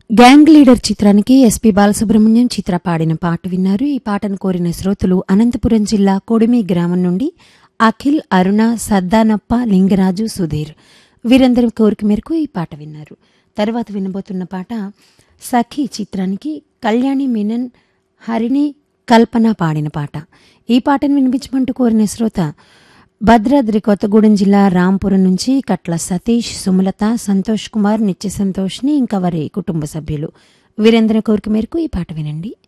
gang leader చిత్రానికి SP Balasubrahmanyam Chitra పాడిన పాట విన్నారు ఈ పాటను కోరిన శ్రోతలు అనంతపురం జిల్లా కొడిమి గ్రామం నుండి అఖిల్ అరుణ సద్దానప్ప లింగరాజు సుధీర్ వీరందరి కోరిక మేరకు ఈ పాట విన్నారు తర్వాత వినబోతున్న పాట సఖీ చిత్రానికి కళ్యాణి మీనన్ హరిణి కల్పన పాడిన పాట ఈ పాటను వినిపించమంటూ కోరిన శ్రోత భద్రాద్రి కొత్తగూడెం జిల్లా రాంపురం నుంచి కట్ల సతీష్ సుమలత సంతోష్ కుమార్ నిత్య సంతోష్ని ఇంకా వారి కుటుంబ సభ్యులు వీరేంద్ర కోరిక మేరకు ఈ పాట వినండి